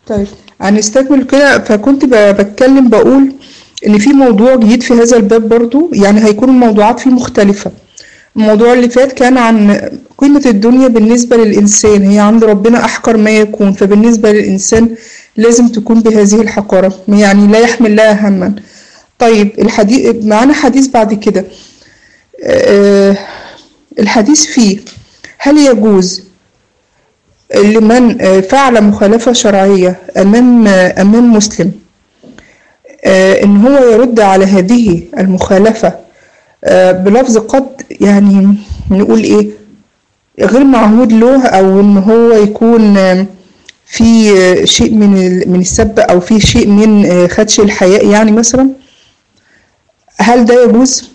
طيب هنستكمل كده فكنت ب- بتكلم بقول ان في موضوع جديد في هذا الباب برضو يعني هيكون الموضوعات فيه مختلفة الموضوع اللي فات كان عن قيمة الدنيا بالنسبة للإنسان هي عند ربنا أحقر ما يكون فبالنسبة للإنسان لازم تكون بهذه الحقارة يعني لا يحمل لها هما طيب الحديث معانا حديث بعد كده آه، الحديث فيه هل يجوز لمن آه، فعل مخالفة شرعية أمام آه، أمام مسلم آه، إن هو يرد على هذه المخالفة آه، بلفظ قد يعني نقول إيه غير معهود له أو إن هو يكون آه، في آه، شيء من ال- من السب أو في شيء من آه، خدش الحياء يعني مثلا هل ده يجوز؟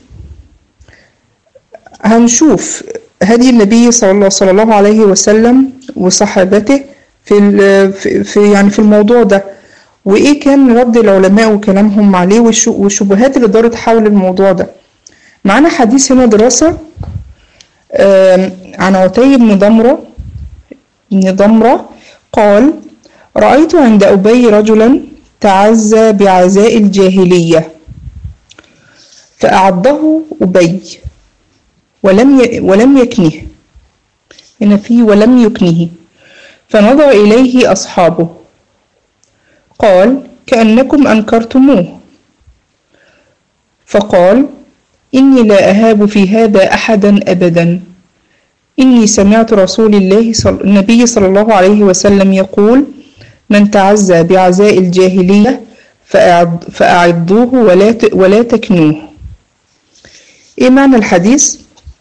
هنشوف هدي النبي صلى الله صلى الله عليه وسلم وصحابته في ال- في في- يعني في الموضوع ده وايه كان رد العلماء وكلامهم عليه والش- والشبهات اللي دارت حول الموضوع ده معانا حديث هنا دراسة آم، عن عتي بن ضمرة بن ضمرة قال رأيت عند أبي رجلا تعزى بعزاء الجاهلية فأعضه أبي ولم ي... ولم يكنه هنا في ولم يكنه فنظر إليه أصحابه قال كأنكم أنكرتموه فقال إني لا أهاب في هذا أحدا أبدا إني سمعت رسول الله صل... النبي صلى الله عليه وسلم يقول من تعزى بعزاء الجاهلية فأعد... فأعضوه ولا ت... ولا تكنوه إيه معنى الحديث؟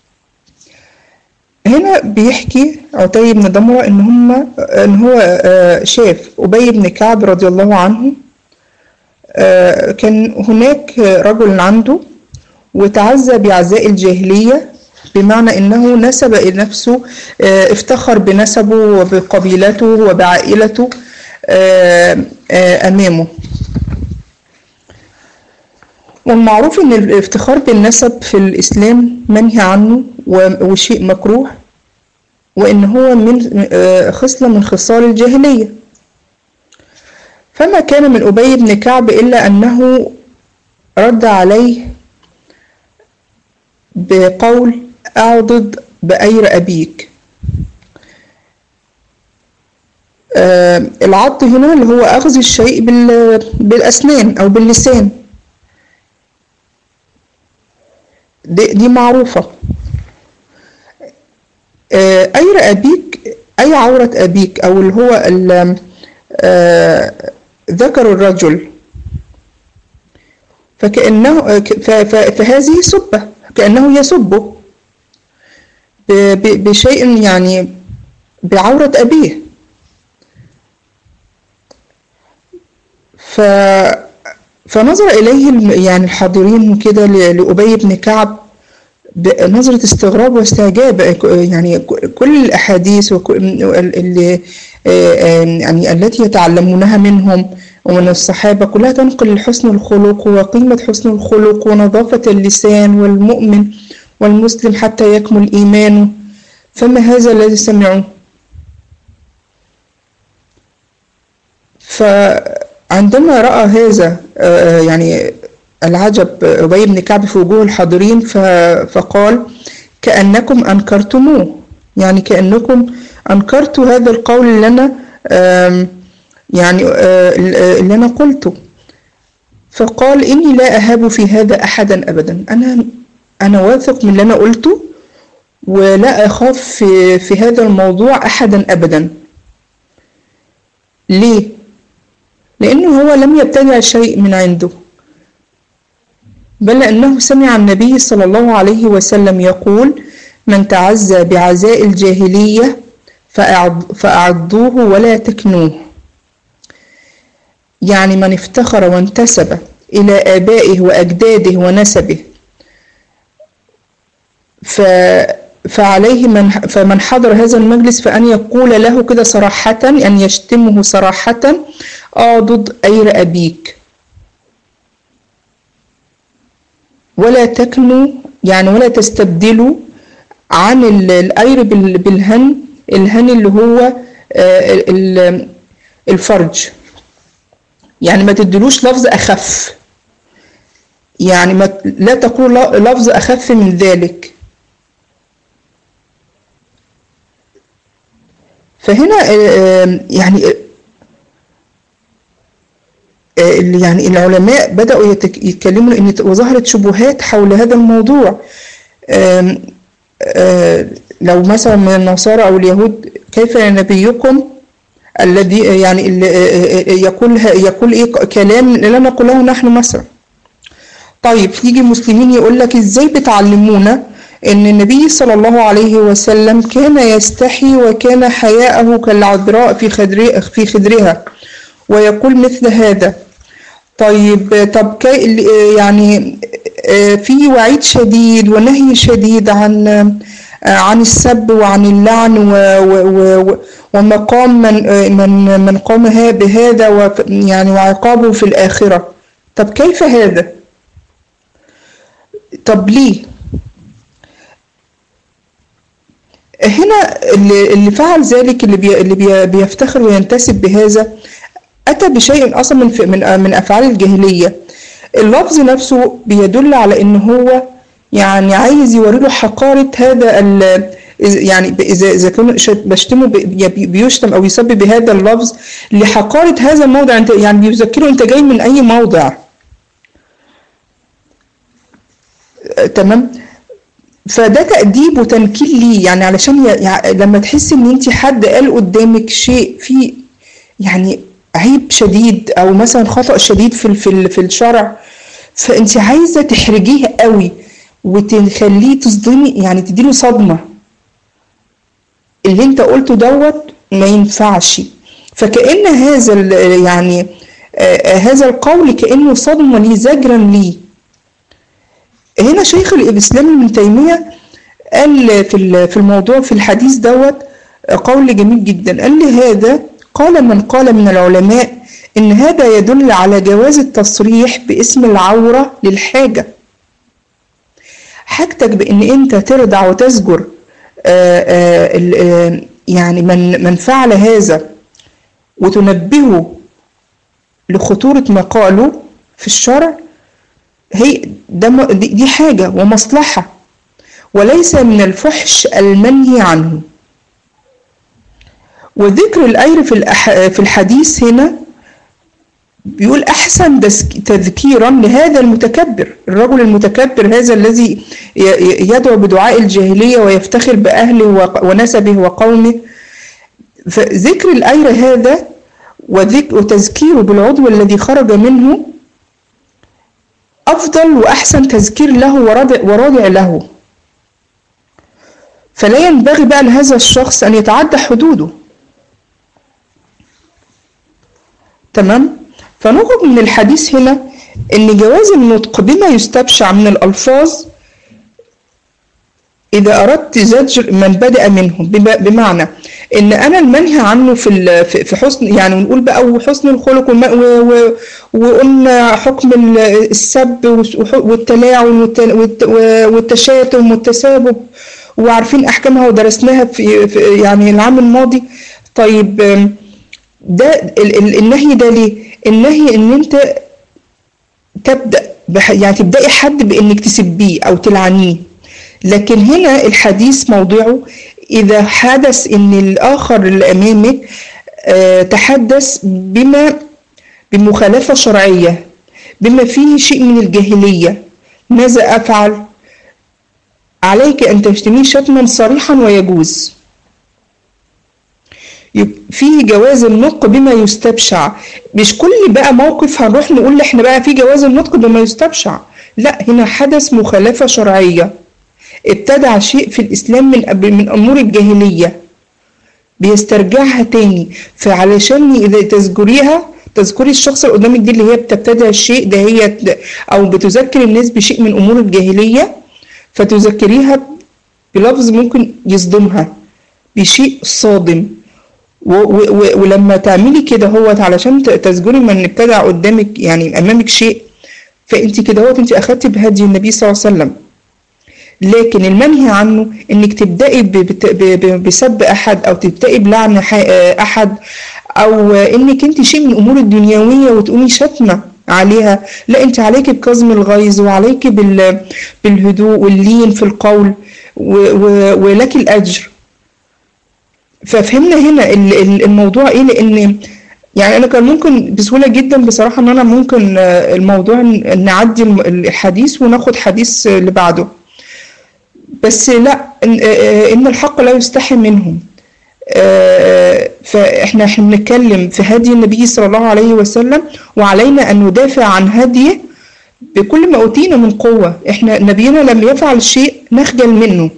هنا بيحكي عتي بن ضمرة إن هم إن هو آه، شاف أبي بن كعب رضي الله عنه آه، كان هناك رجل عنده وتعزى بعزاء الجاهلية بمعنى إنه نسب نفسه آه، افتخر بنسبه وبقبيلته وبعائلته آه، آه، أمامه والمعروف ان الافتخار بالنسب في الاسلام منهي عنه و- وشيء مكروه وان هو من آه، خصلة من خصال الجاهلية فما كان من ابي بن كعب الا انه رد عليه بقول اعضد بأير ابيك آه، العض هنا اللي هو اخذ الشيء بال- بالاسنان او باللسان دي, دي معروفة آه، أي أبيك أي عورة أبيك أو اللي هو ال- آه، ذكر الرجل فكأنه ف- ف- فهذه سبة كأنه يسبه ب- ب- بشيء يعني بعورة أبيه ف فنظر إليه الم- يعني الحاضرين كده ل- لأبي بن كعب بنظرة استغراب واستعجاب يعني كل الأحاديث وكل- اللي يعني التي يتعلمونها منهم ومن الصحابة كلها تنقل حسن الخلق وقيمة حسن الخلق ونظافة اللسان والمؤمن والمسلم حتى يكمل إيمانه فما هذا الذي سمعوه فعندما رأى هذا آه، يعني العجب أبي بن كعب في وجوه الحاضرين ف- فقال كأنكم أنكرتموه يعني كأنكم أنكرتوا هذا القول اللي أنا آم، يعني آه، اللي أنا قلته فقال إني لا أهاب في هذا أحدا أبدا أنا أنا واثق من اللي أنا قلته ولا أخاف في, في هذا الموضوع أحدا أبدا ليه؟ لأنه هو لم يبتدع شيء من عنده بل أنه سمع النبي صلى الله عليه وسلم يقول من تعزى بعزاء الجاهلية فأعض- فأعضوه ولا تكنوه يعني من افتخر وانتسب إلى آبائه وأجداده ونسبه ف فعليه من فمن حضر هذا المجلس فأن يقول له كده صراحة أن يشتمه صراحة أعضد أير أبيك ولا تكنوا يعني ولا تستبدلوا عن ال- الأير بال- بالهن الهن اللي هو آه، ال- الفرج يعني ما تدلوش لفظ أخف يعني ما لا تقول لفظ أخف من ذلك فهنا يعني يعني العلماء بدأوا يتكلموا إن وظهرت شبهات حول هذا الموضوع لو مثلا من النصارى أو اليهود كيف نبيكم الذي يعني يقول يقول ايه كلام لا نقوله نحن مثلا طيب يجي مسلمين يقول لك ازاي بتعلمونا ان النبي صلى الله عليه وسلم كان يستحي وكان حياءه كالعذراء في خدر في خدرها ويقول مثل هذا طيب طب كي يعني في وعيد شديد ونهي شديد عن عن السب وعن اللعن و و ومقام من من من قام بهذا يعني وعقابه في الآخرة طب كيف هذا؟ طب ليه؟ هنا اللي, اللي فعل ذلك اللي بي اللي بي بيفتخر وينتسب بهذا أتى بشيء أصلا من من من أفعال الجاهلية اللفظ نفسه بيدل على إن هو يعني عايز يوري له حقارة هذا ال يعني إذا إذا كان بشتمه بيشتم أو يسب بهذا اللفظ لحقارة هذا الموضع أنت يعني بيذكره أنت جاي من أي موضع تمام فده تأديب وتنكيل ليه يعني علشان يعني لما تحس ان انت حد قال قدامك شيء فيه يعني عيب شديد او مثلا خطأ شديد في في في الشرع فانت عايزه تحرجيه قوي وتخليه تصدمي يعني تديله صدمه اللي انت قلته دوت ما ينفعش فكأن هذا يعني آه هذا القول كأنه صدمة ليه زجرا ليه هنا شيخ الإسلام ابن تيمية قال في في الموضوع في الحديث دوت قول جميل جدا قال لي هذا قال من قال من العلماء إن هذا يدل على جواز التصريح باسم العورة للحاجة حاجتك بإن أنت ترضع وتزجر آآ آآ يعني من من فعل هذا وتنبهه لخطورة ما قاله في الشرع هي ده دي حاجة ومصلحة وليس من الفحش المنهي عنه وذكر الأير في في الحديث هنا بيقول أحسن تذكيرا لهذا المتكبر الرجل المتكبر هذا الذي يدعو بدعاء الجاهلية ويفتخر بأهله ونسبه وقومه فذكر الأير هذا وتذكيره بالعضو الذي خرج منه أفضل وأحسن تذكير له ورادع, ورادع له فلا ينبغي بقى لهذا الشخص أن يتعدى حدوده تمام فنخرج من الحديث هنا ان جواز النطق بما يستبشع من الالفاظ اذا اردت زجر من بدأ منهم بمعنى ان انا المنهي عنه في في حسن يعني نقول بقى وحسن الخلق وقلنا حكم السب والتلاعن والتشاتم والتسابب وعارفين احكامها ودرسناها في يعني العام الماضي طيب ده النهي ده ليه النهي ان انت تبدا يعني تبداي حد بانك تسبيه او تلعنيه لكن هنا الحديث موضوعه اذا حدث ان الاخر اللي امامك اه تحدث بما بمخالفه شرعيه بما فيه شيء من الجاهليه ماذا افعل عليك ان تشتميه شتما صريحا ويجوز فيه جواز النطق بما يستبشع مش كل بقى موقف هنروح نقول احنا بقى في جواز النطق بما يستبشع لا هنا حدث مخالفة شرعية ابتدع شيء في الإسلام من من أمور الجاهلية بيسترجعها تاني فعلشان إذا تذكريها تذكري الشخص اللي قدامك دي اللي هي بتبتدع الشيء ده هي أو بتذكر الناس بشيء من أمور الجاهلية فتذكريها بلفظ ممكن يصدمها بشيء صادم ولما تعملي كده هوت علشان تذكري من ابتدع قدامك يعني امامك شيء فانت كده هوت انت اخدتي بهدي النبي صلى الله عليه وسلم لكن المنهي عنه انك تبداي بسب احد او تبداي بلعن احد او انك انت شيء من الامور الدنيويه وتقومي شتمه عليها لا انت عليك بكظم الغيظ وعليك بال بالهدوء واللين في القول ولك الاجر ففهمنا هنا الموضوع ايه لان يعني انا كان ممكن بسهوله جدا بصراحه ان انا ممكن الموضوع نعدي الحديث وناخد حديث اللي بعده بس لا ان الحق لا يستحي منهم فاحنا احنا بنتكلم في هدي النبي صلى الله عليه وسلم وعلينا ان ندافع عن هديه بكل ما اوتينا من قوه احنا نبينا لم يفعل شيء نخجل منه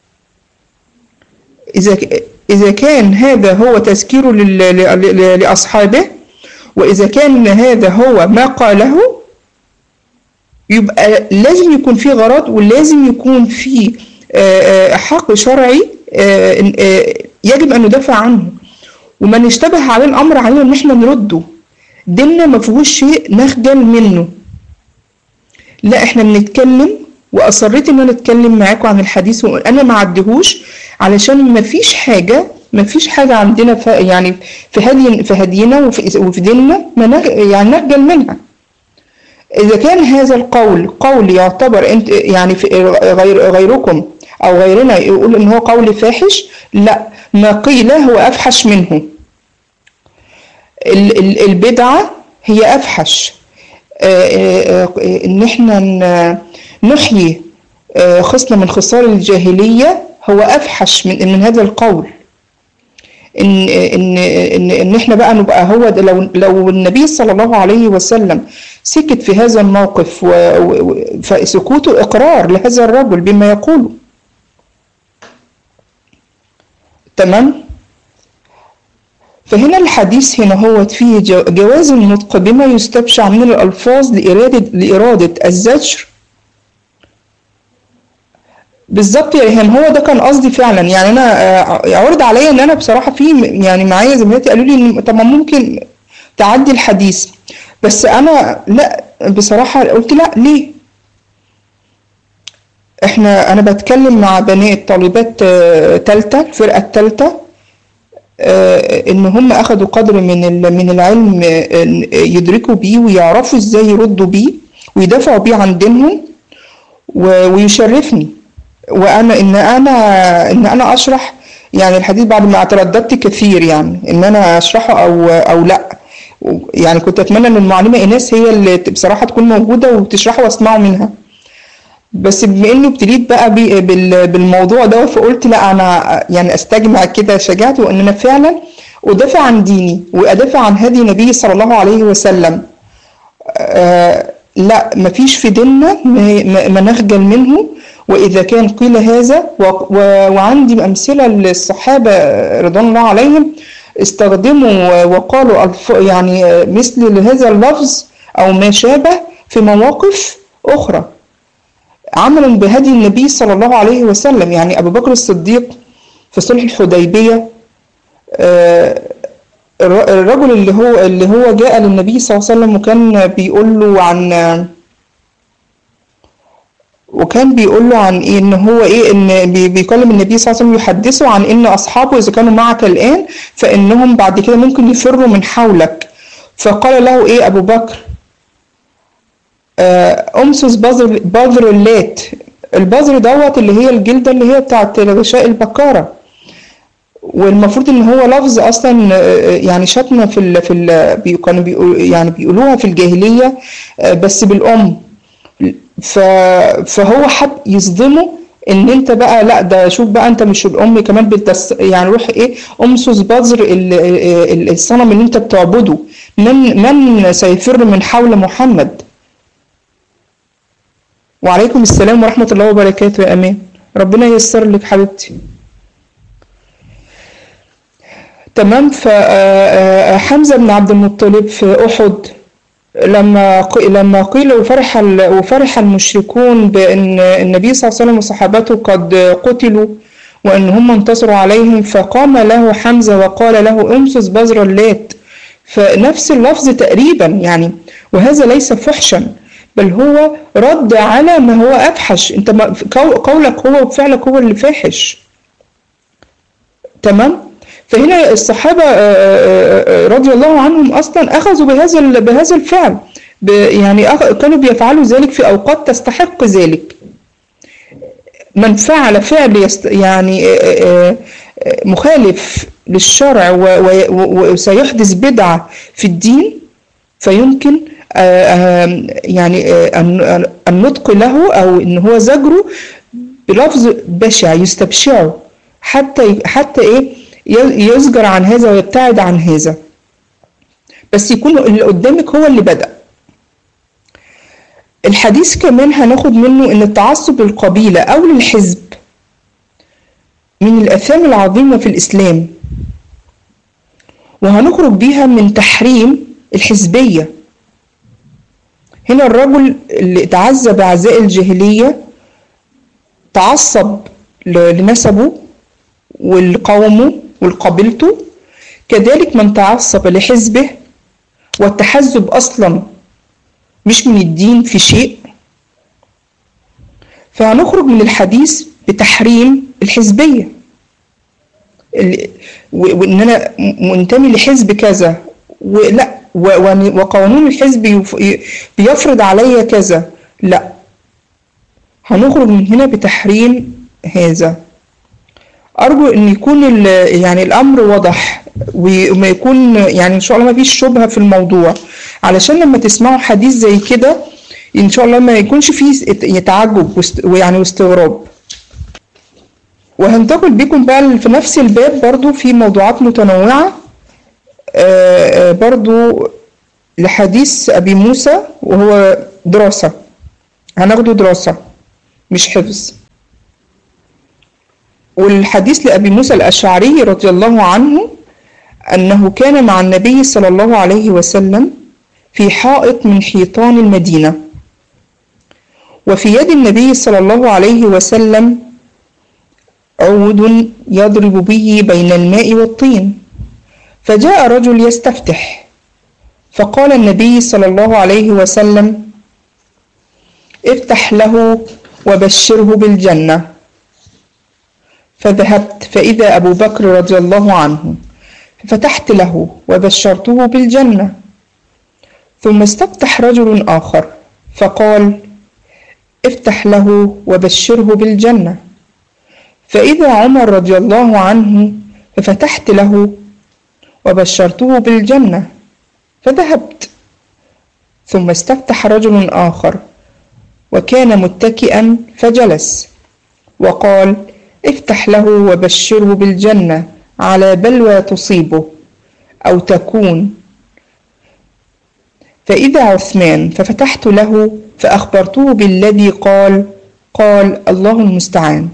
اذا اذا كان هذا هو تذكير لاصحابه واذا كان هذا هو ما قاله يبقى لازم يكون في غرض ولازم يكون في حق شرعي يجب ان ندافع عنه ومن اشتبه عليه الامر علينا ان احنا نرده ديننا ما فيهوش شيء نخجل منه لا احنا بنتكلم واصريت ان انا اتكلم معاكم عن الحديث وانا ما عدهوش علشان ما فيش حاجه ما فيش حاجه عندنا في يعني في هدي في هدينا وفي, وفي ديننا ما نغ يعني نخجل منها اذا كان هذا القول قول يعتبر انت يعني في غير غيركم او غيرنا يقول ان هو قول فاحش لا ما قيل هو افحش منه البدعه هي افحش ان احنا نحيي خصله من خصال الجاهليه هو افحش من من هذا القول ان ان ان ان احنا بقى نبقى هو لو لو النبي صلى الله عليه وسلم سكت في هذا الموقف فسكوته اقرار لهذا الرجل بما يقوله تمام فهنا الحديث هنا هو فيه جواز النطق بما يستبشع من الألفاظ لإرادة, لإرادة الزجر بالظبط يا إيهام هو ده كان قصدي فعلا يعني أنا عرض عليا إن أنا بصراحة في يعني معايا زميلاتي قالوا لي طب ممكن تعدي الحديث بس أنا لا بصراحة قلت لا ليه احنا انا بتكلم مع بنات طالبات تالتة الفرقة التالتة ان هم اخدوا قدر من من العلم يدركوا بيه ويعرفوا ازاي يردوا بيه ويدافعوا بيه عن دينهم ويشرفني وانا ان انا ان انا اشرح يعني الحديث بعد ما ترددت كثير يعني ان انا اشرحه او او لا يعني كنت اتمنى ان المعلمه ايناس هي اللي بصراحه تكون موجوده وتشرحه واسمعه منها بس بما انه ابتديت بقى بالموضوع ده فقلت لا انا يعني استجمع كده شجاعتي وان انا فعلا ادافع عن ديني وادافع عن هدي النبي صلى الله عليه وسلم آه لا مفيش في ديننا ما نخجل منه واذا كان قيل هذا وعندي امثله للصحابه رضوان الله عليهم استخدموا وقالوا يعني مثل هذا اللفظ او ما شابه في مواقف اخرى عملا بهدي النبي صلى الله عليه وسلم يعني أبو بكر الصديق في صلح الحديبية الرجل اللي هو اللي هو جاء للنبي صلى الله عليه وسلم وكان بيقول له عن وكان بيقول له عن ايه ان هو ايه ان بيكلم النبي صلى الله عليه وسلم يحدثه عن ان اصحابه اذا كانوا معك الان فانهم بعد كده ممكن يفروا من حولك فقال له ايه ابو بكر أمسس بذر بذر اللات البذر دوت اللي هي الجلدة اللي هي بتاعت غشاء البكارة والمفروض ان هو لفظ اصلا يعني شتمه في ال في ال كانوا بيقول يعني بيقولوها في الجاهليه بس بالام فهو حب يصدمه ان انت بقى لا ده شوف بقى انت مش الام كمان بتدس يعني روح ايه امسس بذر الصنم اللي انت بتعبده من من سيفر من حول محمد وعليكم السلام ورحمة الله وبركاته يا أمان ربنا ييسر لك حبيبتي تمام فحمزة بن عبد المطلب في أحد لما لما قيل وفرح وفرح المشركون بأن النبي صلى الله عليه وسلم وصحابته قد قتلوا وأن هم انتصروا عليهم فقام له حمزة وقال له امسس بذر اللات فنفس اللفظ تقريبا يعني وهذا ليس فحشا بل هو رد على ما هو أفحش أنت قولك هو وفعلك هو اللي فاحش تمام فهنا الصحابة آه، آه، آه، رضي الله عنهم أصلا أخذوا بهذا ال- بهذا الفعل ب- يعني أخ- كانوا بيفعلوا ذلك في أوقات تستحق ذلك من فعل فعل يست يعني آه، آه، آه، مخالف للشرع و- و- و- وسيحدث بدعة في الدين فيمكن آه، آه، يعني آه، الن- النطق له أو إن هو زجره بلفظ بشع يستبشعه حتى حتى إيه ي- يزجر عن هذا ويبتعد عن هذا بس يكون اللي قدامك هو اللي بدأ الحديث كمان هناخد منه ان التعصب للقبيلة او للحزب من الاثام العظيمة في الاسلام وهنخرج بيها من تحريم الحزبية هنا الرجل اللي اتعزى بعزاء الجاهلية تعصب ل- لنسبه ولقومه ولقبيلته كذلك من تعصب لحزبه والتحزب أصلا مش من الدين في شيء فهنخرج من الحديث بتحريم الحزبية ال- و- وإن أنا م- منتمي لحزب كذا ولا و- وأن- وقانون الحزب يف- ي- بيفرض عليا كذا لا هنخرج من هنا بتحريم هذا أرجو إن يكون ال- يعني الأمر واضح وما يكون يعني إن شاء الله ما فيش شبهة في الموضوع علشان لما تسمعوا حديث زي كده إن شاء الله ما يكونش فيه تعجب واست- ويعني واستغراب وهنتقل بكم بقى في نفس الباب برضو في موضوعات متنوعة آه، آه، برضو لحديث أبي موسى وهو دراسة هناخده دراسة مش حفظ والحديث لأبي موسى الأشعري رضي الله عنه أنه كان مع النبي صلى الله عليه وسلم في حائط من حيطان المدينة وفي يد النبي صلى الله عليه وسلم عود يضرب به بين الماء والطين فجاء رجل يستفتح فقال النبي صلى الله عليه وسلم افتح له وبشره بالجنة فذهبت فإذا أبو بكر رضي الله عنه ففتحت له وبشرته بالجنة ثم استفتح رجل آخر فقال افتح له وبشره بالجنة فإذا عمر رضي الله عنه ففتحت له وبشرته بالجنة فذهبت ثم استفتح رجل آخر وكان متكئا فجلس وقال افتح له وبشره بالجنة على بلوى تصيبه أو تكون فإذا عثمان ففتحت له فأخبرته بالذي قال قال الله المستعان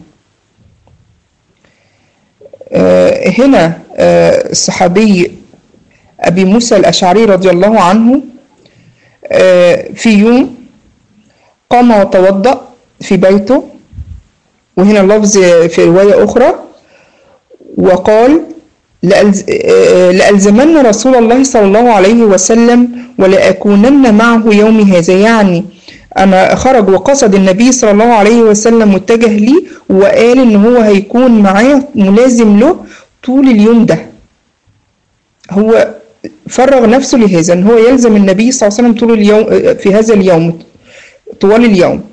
آه، هنا آه، الصحابي أبي موسى الأشعري رضي الله عنه آه، في يوم قام وتوضأ في بيته وهنا اللفظ في رواية أخرى وقال لألز- آه، لألزمن رسول الله صلى الله عليه وسلم ولأكونن معه يوم هذا يعني أنا خرج وقصد النبي صلى الله عليه وسلم متجه لي وقال إن هو هيكون معاه ملازم له طول اليوم ده هو فرغ نفسه لهذا إن هو يلزم النبي صلى الله عليه وسلم طول اليوم آه، في هذا اليوم طوال اليوم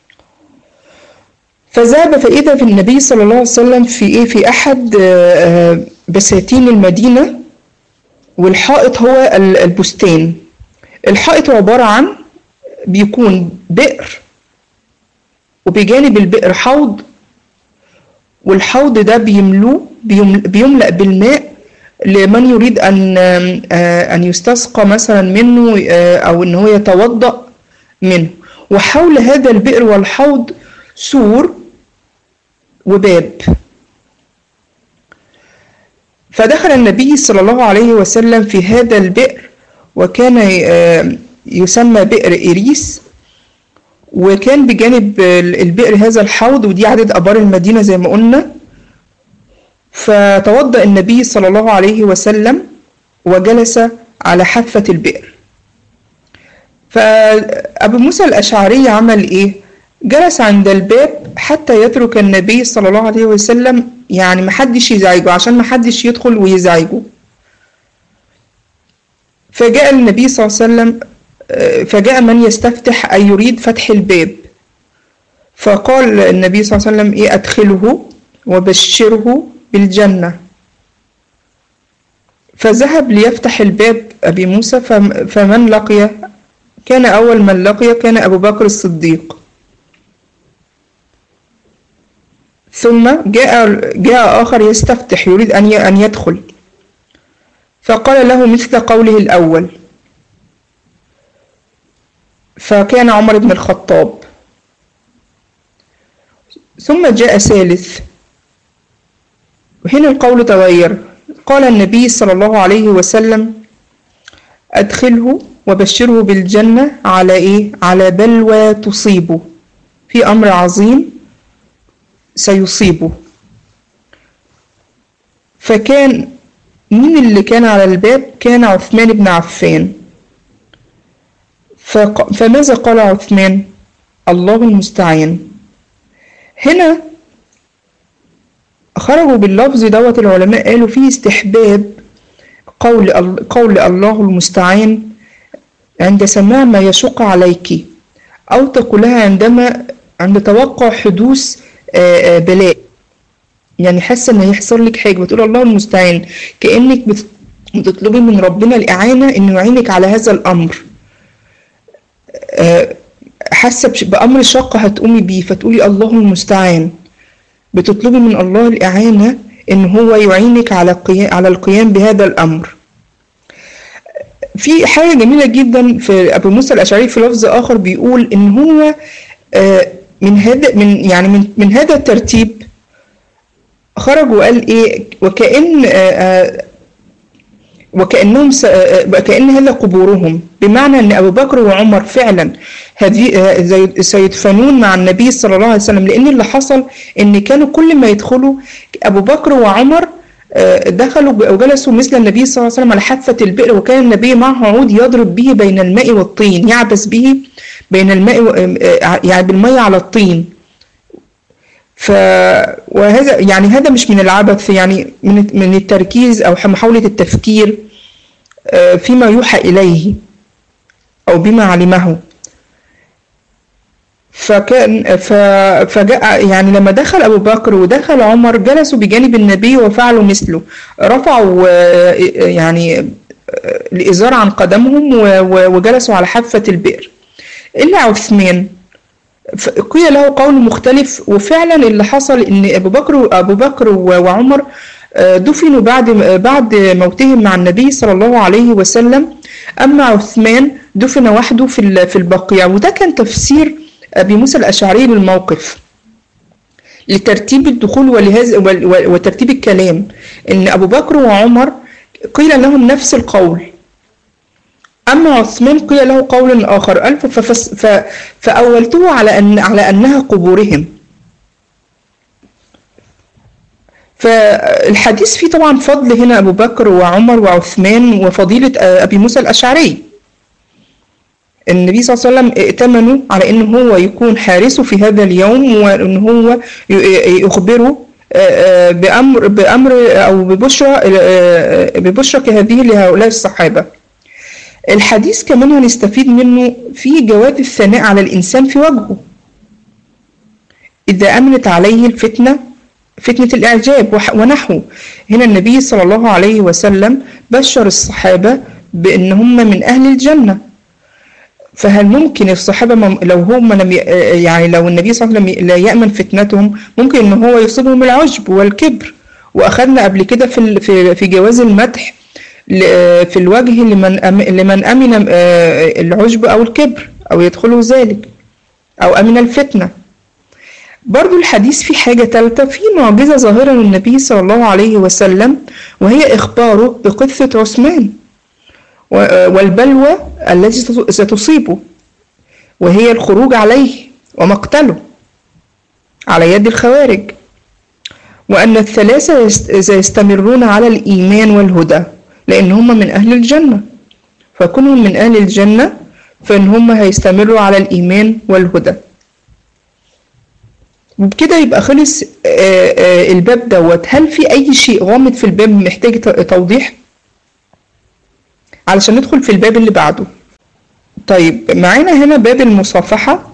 فذهب فإذا في النبي صلى الله عليه وسلم في إيه في أحد آه، آه، بساتين المدينة والحائط هو ال- البستان الحائط عبارة عن بيكون بئر وبجانب البئر حوض والحوض ده بيملوه بيم- بيملأ بالماء لمن يريد أن آه، أن يستسقى مثلا منه آه، أو أن هو يتوضأ منه وحول هذا البئر والحوض سور وباب فدخل النبي صلى الله عليه وسلم في هذا البئر وكان آه، يسمى بئر إريس وكان بجانب البئر هذا الحوض ودي عدد أبار المدينة زي ما قلنا فتوضأ النبي صلى الله عليه وسلم وجلس على حافة البئر فأبو موسى الأشعري عمل إيه؟ جلس عند الباب حتى يترك النبي صلى الله عليه وسلم يعني محدش يزعجه عشان محدش يدخل ويزعجه فجاء النبي صلى الله عليه وسلم فجاء من يستفتح أي يريد فتح الباب فقال النبي صلى الله عليه وسلم إيه أدخله وبشره بالجنة فذهب ليفتح الباب أبي موسى فمن لقي كان أول من لقي كان أبو بكر الصديق ثم جاء جاء آخر يستفتح يريد أن أن يدخل فقال له مثل قوله الأول فكان عمر بن الخطاب ثم جاء ثالث وهنا القول تغير قال النبي صلى الله عليه وسلم أدخله وبشره بالجنة على إيه؟ على بلوى تصيبه في أمر عظيم سيصيبه فكان مين اللي كان على الباب كان عثمان بن عفان فماذا قال عثمان الله المستعان هنا خرجوا باللفظ دوت العلماء قالوا فيه استحباب قول قول الله المستعان عند سماع ما يشق عليك أو تقولها عندما عند توقع حدوث بلاء يعني حاسة ان هيحصل لك حاجة بتقول الله المستعان كأنك بتطلبي من ربنا الإعانة إنه يعينك على هذا الأمر حاسة بأمر شق هتقومي بيه فتقولي الله المستعان بتطلبي من الله الإعانة إن هو يعينك على القيام على القيام بهذا الأمر في حاجة جميلة جدا في أبو موسى الأشعري في لفظ آخر بيقول إن هو من هذا من يعني من, من هذا الترتيب خرج وقال إيه وكأن وكأنهم وكأن هذا قبورهم بمعنى أن أبو بكر وعمر فعلا هذه سيدفنون مع النبي صلى الله عليه وسلم لأن اللي حصل أن كانوا كل ما يدخلوا أبو بكر وعمر دخلوا وجلسوا مثل النبي صلى الله عليه وسلم على حافة البئر وكان النبي معه عود يضرب به بين الماء والطين يعبس به بين الماء يعني بالمية على الطين ف وهذا يعني هذا مش من العبث يعني من من التركيز او محاوله التفكير فيما يوحى اليه او بما علمه فكان فجاء يعني لما دخل ابو بكر ودخل عمر جلسوا بجانب النبي وفعلوا مثله رفعوا يعني الازار عن قدمهم وجلسوا على حافه البئر الا عثمان قيل له قول مختلف وفعلا اللي حصل ان ابو بكر ابو بكر وعمر دفنوا بعد بعد موتهم مع النبي صلى الله عليه وسلم اما عثمان دفن وحده في في البقيع وده كان تفسير ابي موسى الاشعري للموقف لترتيب الدخول ولهذا وترتيب الكلام ان ابو بكر وعمر قيل لهم نفس القول أما عثمان قيل له قول آخر قال فأولته على أن على أنها قبورهم فالحديث فيه طبعا فضل هنا أبو بكر وعمر وعثمان وفضيلة أبي موسى الأشعري النبي صلى الله عليه وسلم ائتمنوا على أن هو يكون حارسه في هذا اليوم وأن هو يخبره بأمر بأمر أو ببشرى ببشرى كهذه لهؤلاء الصحابة الحديث كمان هنستفيد منه في جواز الثناء على الإنسان في وجهه إذا أمنت عليه الفتنة فتنة الإعجاب ونحوه هنا النبي صلى الله عليه وسلم بشر الصحابة بأن هم من أهل الجنة فهل ممكن الصحابة لو هم لم يعني لو النبي صلى الله عليه وسلم لا يأمن فتنتهم ممكن ان هو يصيبهم العجب والكبر واخذنا قبل كده في في في جواز المدح في الوجه لمن لمن امن العجب او الكبر او يدخله ذلك او امن الفتنه برضو الحديث في حاجة ثالثة في معجزة ظاهرة للنبي صلى الله عليه وسلم وهي إخباره بقصة عثمان والبلوى التي ستصيبه وهي الخروج عليه ومقتله على يد الخوارج وأن الثلاثة سيستمرون على الإيمان والهدى لأن هم من أهل الجنة فكونهم من أهل الجنة فإن هم هيستمروا على الإيمان والهدى وبكده يبقى خلص آه، آه، الباب دوت هل في اي شيء غامض في الباب محتاج ت- توضيح علشان ندخل في الباب اللي بعده طيب معانا هنا باب المصافحة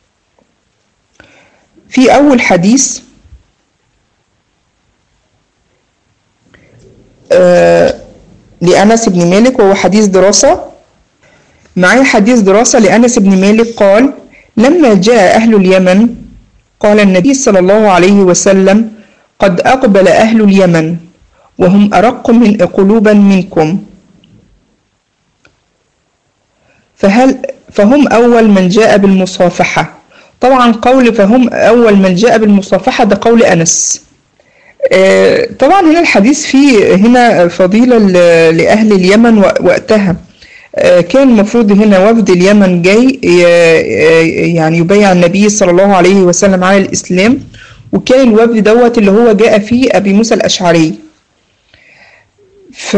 في أول حديث آه لأنس بن مالك وهو حديث دراسة معايا حديث دراسة لأنس بن مالك قال لما جاء أهل اليمن قال النبي صلى الله عليه وسلم قد أقبل أهل اليمن وهم أرق من قلوبا منكم فهل فهم أول من جاء بالمصافحة طبعا قول فهم أول من جاء بالمصافحة ده قول أنس آه، طبعا هنا الحديث فيه هنا فضيلة ل- لأهل اليمن و- وقتها آه، كان المفروض هنا وفد اليمن جاي ي- يعني يبايع النبي صلى الله عليه وسلم على الإسلام وكان الوفد دوت اللي هو جاء فيه أبي موسى الأشعري ف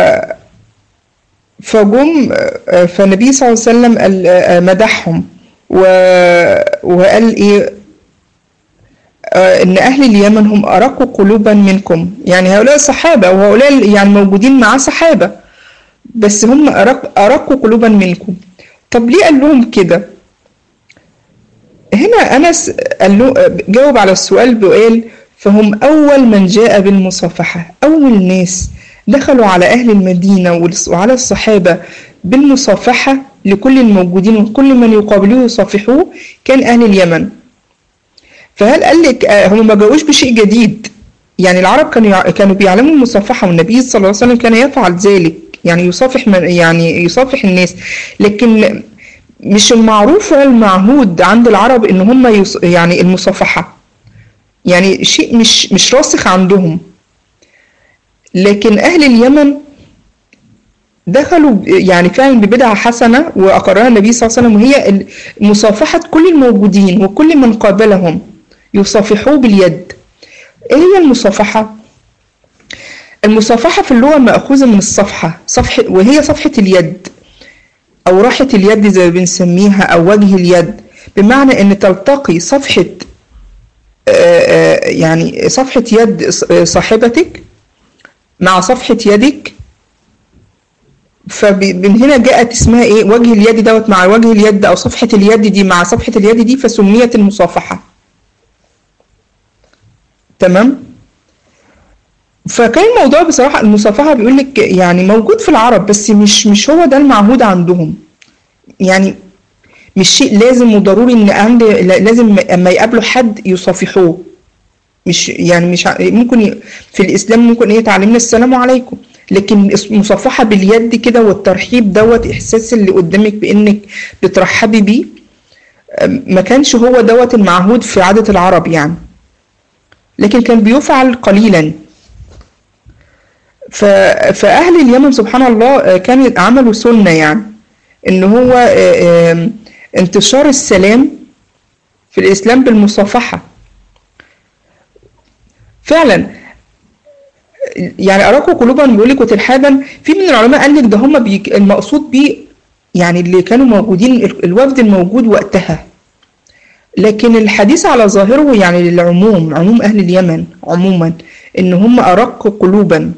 فجم آه، فالنبي صلى الله عليه وسلم قال- آه، مدحهم و- وقال ايه آه، ان اهل اليمن هم ارق قلوبا منكم يعني هؤلاء صحابه وهؤلاء يعني موجودين مع صحابه بس هم ارق ارق قلوبا منكم طب ليه قال لهم كده هنا انس قال له جاوب على السؤال وقال فهم اول من جاء بالمصافحه اول ناس دخلوا على اهل المدينه والص- وعلى الصحابه بالمصافحه لكل الموجودين وكل من يقابلوه يصافحوه كان اهل اليمن فهل قال لك آه، هم ما جاوش بشيء جديد يعني العرب كانوا يع- كانوا بيعلموا المصافحه والنبي صلى الله عليه وسلم كان يفعل ذلك يعني يصافح من يعني يصافح الناس لكن مش المعروف ولا المعهود عند العرب ان هم يص... يعني المصافحه يعني شيء مش مش راسخ عندهم لكن اهل اليمن دخلوا ب- يعني فعلا ببدعه حسنه واقرها النبي صلى الله عليه وسلم وهي ال- مصافحه كل الموجودين وكل من قابلهم يصافحوه باليد ايه هي المصافحه المصافحه في اللغه ماخوذه من الصفحه صفحه وهي صفحه اليد أو راحة اليد زي ما بنسميها أو وجه اليد بمعنى إن تلتقي صفحة آه، آه، يعني صفحة يد ص- آه، صاحبتك مع صفحة يدك فمن هنا جاءت اسمها ايه وجه اليد دوت مع وجه اليد او صفحة اليد دي مع صفحة اليد دي فسميت المصافحة تمام فكان الموضوع بصراحة المصافحة بيقول لك يعني موجود في العرب بس مش مش هو ده المعهود عندهم يعني مش شيء لازم وضروري ان عند لازم اما يقابلوا حد يصافحوه مش يعني مش ع- ممكن ي- في الاسلام ممكن ايه تعلمنا السلام عليكم لكن المصافحه باليد كده والترحيب دوت احساس اللي قدامك بانك بترحبي بيه أم، ما كانش هو دوت المعهود في عاده العرب يعني لكن كان بيفعل قليلا ف... فأهل اليمن سبحان الله آه، كان عملوا سنة يعني إن هو آه، آم، انتشار السلام في الإسلام بالمصافحة فعلا يعني أراكوا قلوبا بيقول لك وترحابا في من العلماء قال لك ده هم بيك المقصود بيه يعني اللي كانوا موجودين ال- الوفد الموجود وقتها لكن الحديث على ظاهره يعني للعموم عموم أهل اليمن عموما إن هم أرق قلوبا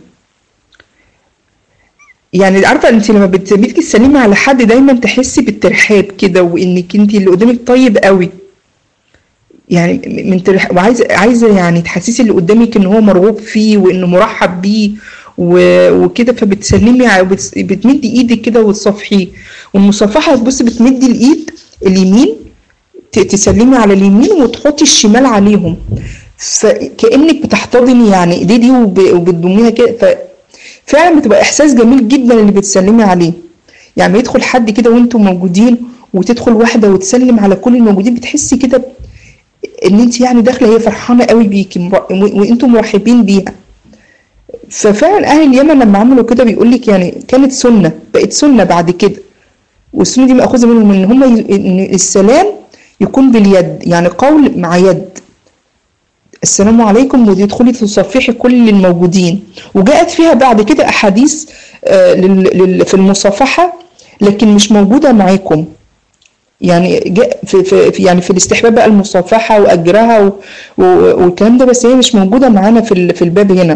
يعني عارفه انت لما بت- بتيجي تسلمي على حد دايما تحسي بالترحاب كده وانك انت اللي قدامك طيب قوي يعني من ترح... وعايزه عايزه يعني تحسسي اللي قدامك ان هو مرغوب فيه وانه مرحب بيه و... وكده فبتسلمي على بت... بتمدي ايدك كده وتصافحيه والمصافحه بصي بتمدي الايد اليمين ت- تسلمي على اليمين وتحطي الشمال عليهم فكأنك بتحتضني يعني ايدي دي وب... وبتضميها كده ف... فعلا بتبقى احساس جميل جدا اللي بتسلمي عليه يعني يدخل حد كده وانتم موجودين وتدخل واحده وتسلم على كل الموجودين بتحسي كده ب- ان انت يعني داخله هي فرحانه قوي بيكي مر- و- وانتم مرحبين بيها ففعلا اهل اليمن لما عملوا كده بيقول لك يعني كانت سنه بقت سنه بعد كده والسنه دي مأخوذه منهم ان هم ي... ان السلام يكون باليد يعني قول مع يد السلام عليكم وتدخلي تصفحي كل الموجودين وجاءت فيها بعد كده احاديث آه، لل- لل- في المصافحه لكن مش موجوده معاكم يعني جاء في, في في- يعني في الاستحباب بقى المصافحة وأجرها و- و- والكلام ده بس هي مش موجودة معانا في ال- في الباب هنا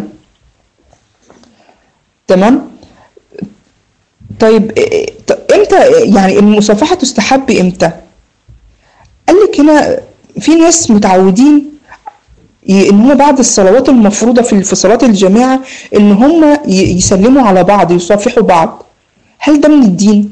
تمام طيب إيه- إيه- طب امتى يعني المصافحة تستحب امتى قال لك هنا في ناس متعودين ي- ان هم بعد الصلوات المفروضة في في صلاة الجماعة ان هم ي- يسلموا على بعض يصافحوا بعض هل ده من الدين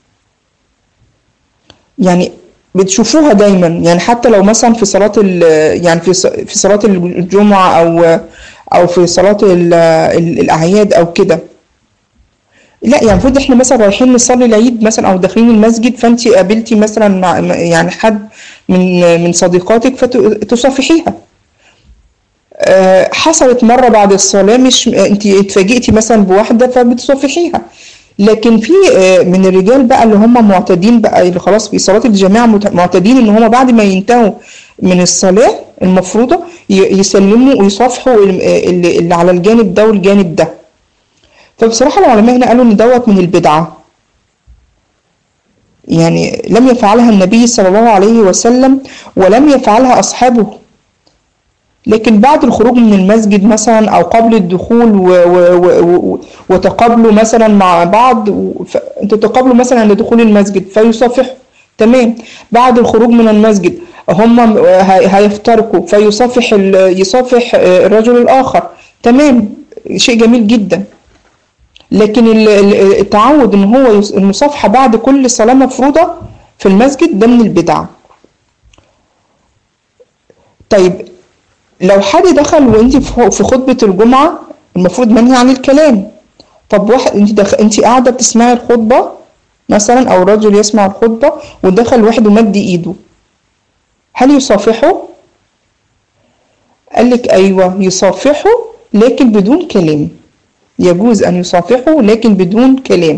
يعني بتشوفوها دايما يعني حتى لو مثلا في صلاة ال يعني في ص- في صلاة الجمعة او او في صلاة ال- ال- الاعياد او كده لا يعني المفروض احنا مثلا رايحين نصلي العيد مثلا او داخلين المسجد فانت قابلتي مثلا مع يعني حد من من صديقاتك فتصافحيها آه، حصلت مرة بعد الصلاة مش انت اتفاجئتي مثلا بواحدة فبتصافحيها لكن في آه، من الرجال بقى اللي هم معتادين بقى اللي خلاص في صلاة الجماعة مت- معتادين ان هم بعد ما ينتهوا من الصلاة المفروضة ي- يسلموا ويصافحوا ال- اللي اللي على الجانب ده والجانب ده فبصراحة العلماء هنا قالوا ان دوت من البدعة يعني لم يفعلها النبي صلى الله عليه وسلم ولم يفعلها أصحابه لكن بعد الخروج من المسجد مثلا او قبل الدخول و و و و وتقابلوا مثلا مع بعض و- ف- انتوا تقابلوا مثلا لدخول المسجد فيصافحوا تمام بعد الخروج من المسجد هم هي- هيفترقوا فيصافح ال- يصافح آه، الرجل الاخر تمام شيء جميل جدا لكن ال- ال- التعود ان هو يص- المصافحه بعد كل صلاه مفروضه في المسجد ده من البدع طيب لو حد دخل وانت في في خطبة الجمعة المفروض منهي عن الكلام طب واحد انت دخ... انت قاعدة بتسمعي الخطبة مثلا او رجل يسمع الخطبة ودخل واحد ومد ايده هل يصافحه؟ قال لك ايوه يصافحه لكن بدون كلام يجوز ان يصافحه لكن بدون كلام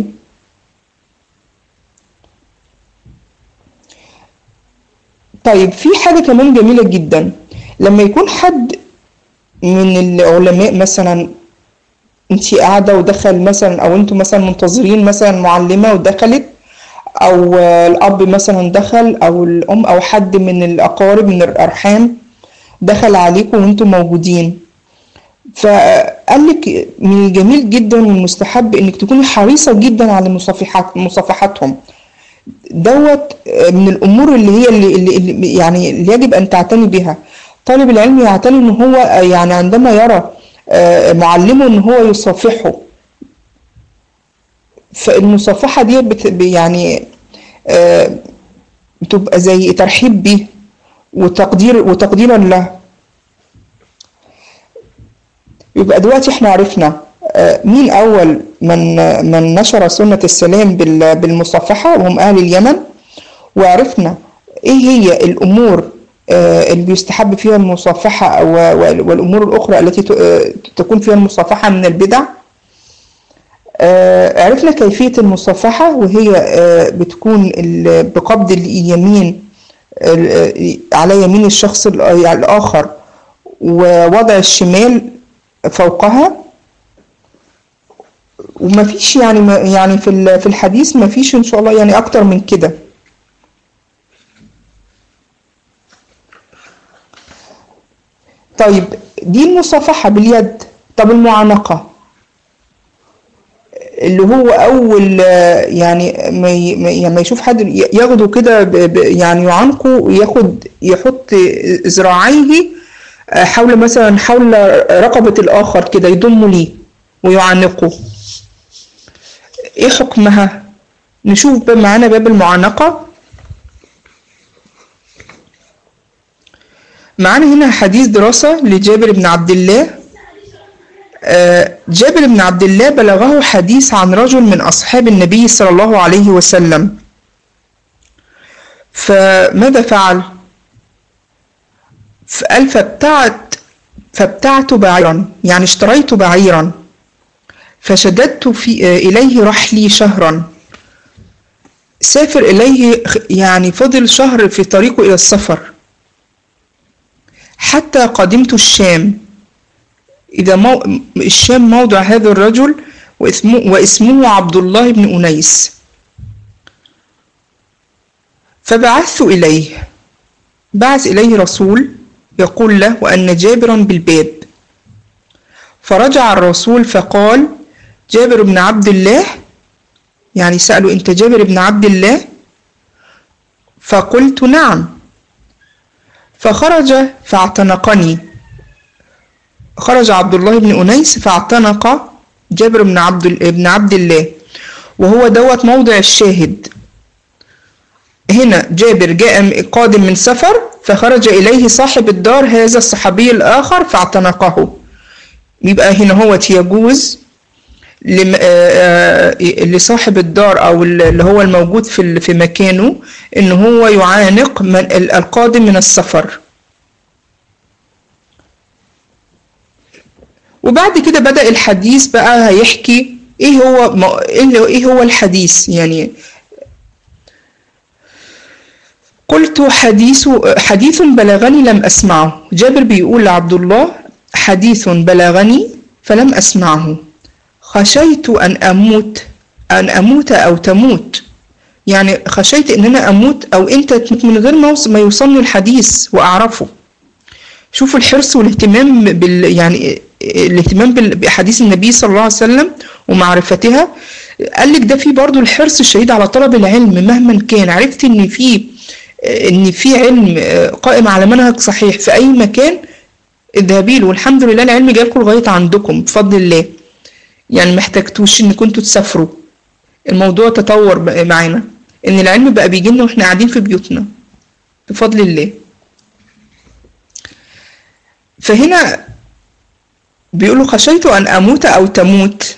طيب في حاجة كمان جميلة جدا لما يكون حد من العلماء مثلا انت قاعدة ودخل مثلا او انتوا مثلا منتظرين مثلا معلمة ودخلت او آه، الاب مثلا دخل او الام او حد من الاقارب من الارحام دخل عليكم وانتم موجودين فقال لك من الجميل جدا والمستحب انك تكوني حريصة جدا على مصافحات مصافحاتهم دوت من الامور اللي هي اللي, اللي, اللي يعني اللي يجب ان تعتني بها طالب العلم يعتني ان هو يعني عندما يرى آه، معلمه ان هو يصافحه فالمصافحة دي بت يعني آه، بتبقى زي ترحيب بيه وتقدير وتقديرا له يبقى دلوقتي احنا عرفنا آه، مين أول من من نشر سنة السلام بال- بالمصافحة وهم أهل اليمن وعرفنا إيه هي الأمور آه، اللي بيستحب فيها المصافحة و- وال- والأمور الأخرى التي ت- آه، تكون فيها المصافحة من البدع آه، عرفنا كيفية المصافحة وهي آه، بتكون ال- بقبض اليمين ال- على يمين الشخص الآ- الآخر ووضع الشمال فوقها وما فيش يعني ما يعني في ال- في الحديث ما فيش ان شاء الله يعني اكتر من كده طيب دي المصافحة باليد طب المعانقة اللي هو اول آه، يعني ما ي- ما- يعني ما يشوف حد ي- ياخده كده ب- ب- يعني يعانقه وياخد يحط ذراعيه آه، حول مثلا حول رقبة الآخر كده يضمه ليه ويعانقه ايه حكمها نشوف بقى معانا باب المعانقة معانا هنا حديث دراسة لجابر بن عبد الله آه، جابر بن عبد الله بلغه حديث عن رجل من أصحاب النبي صلى الله عليه وسلم فماذا فعل فقال فابتعت فابتعت بعيرا يعني اشتريت بعيرا فشددت في آه، إليه رحلي شهرا سافر إليه خ- يعني فضل شهر في طريقه إلى السفر حتى قدمت الشام إذا مو... الشام موضع هذا الرجل واسمه, واسمه عبد الله بن أنيس فبعثت إليه بعث إليه رسول يقول له وأن جابرا بالباب فرجع الرسول فقال جابر بن عبد الله يعني سألوا أنت جابر بن عبد الله فقلت نعم فخرج فاعتنقني خرج عبد الله بن أنيس فاعتنق جابر بن عبد بن عبد الله وهو دوت موضع الشاهد هنا جابر جاء قادم من سفر فخرج إليه صاحب الدار هذا الصحابي الآخر فاعتنقه يبقى هنا هو يجوز لصاحب الدار أو اللي هو الموجود في في مكانه إن هو يعانق من القادم من السفر وبعد كده بدأ الحديث بقى هيحكي ايه هو ايه هو الحديث يعني قلت حديث حديث بلغني لم أسمعه جابر بيقول لعبد الله حديث بلغني فلم أسمعه خشيت أن أموت أن أموت أو تموت يعني خشيت إن أنا أموت أو أنت تموت من غير ما يوصلني الحديث وأعرفه شوفوا الحرص والاهتمام بال يعني الاهتمام بأحاديث النبي صلى الله عليه وسلم ومعرفتها قال لك ده في برضو الحرص الشديد على طلب العلم مهما كان عرفت ان في ان في علم قائم على منهج صحيح في اي مكان اذهبي له والحمد لله العلم جايلكم لغايه عندكم بفضل الله يعني محتاجتوش ان كنتوا تسافروا الموضوع تطور معانا ان العلم بقى بيجي لنا واحنا قاعدين في بيوتنا بفضل الله فهنا بيقولوا خشيت ان اموت او تموت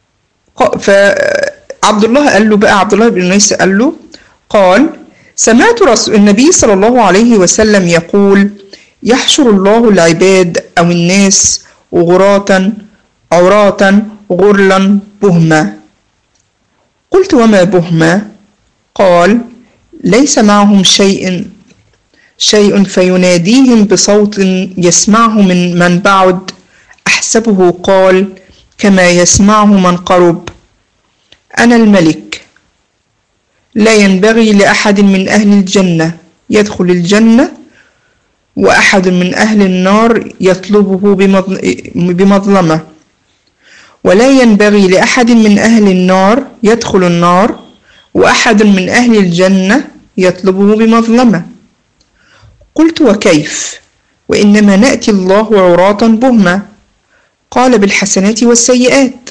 فعبد الله قال له بقى عبد الله بن انيس قال له قال سمعت رسول النبي صلى الله عليه وسلم يقول يحشر الله العباد أو الناس غراة عراة غرلا بهما قلت وما بهما قال ليس معهم شيء شيء فيناديهم بصوت يسمعه من من بعد أحسبه قال كما يسمعه من قرب أنا الملك لا ينبغي لأحد من أهل الجنة يدخل الجنة وأحد من أهل النار يطلبه بمظلمة ولا ينبغي لأحد من أهل النار يدخل النار وأحد من أهل الجنة يطلبه بمظلمة قلت وكيف وإنما نأتي الله عراة بهما قال بالحسنات والسيئات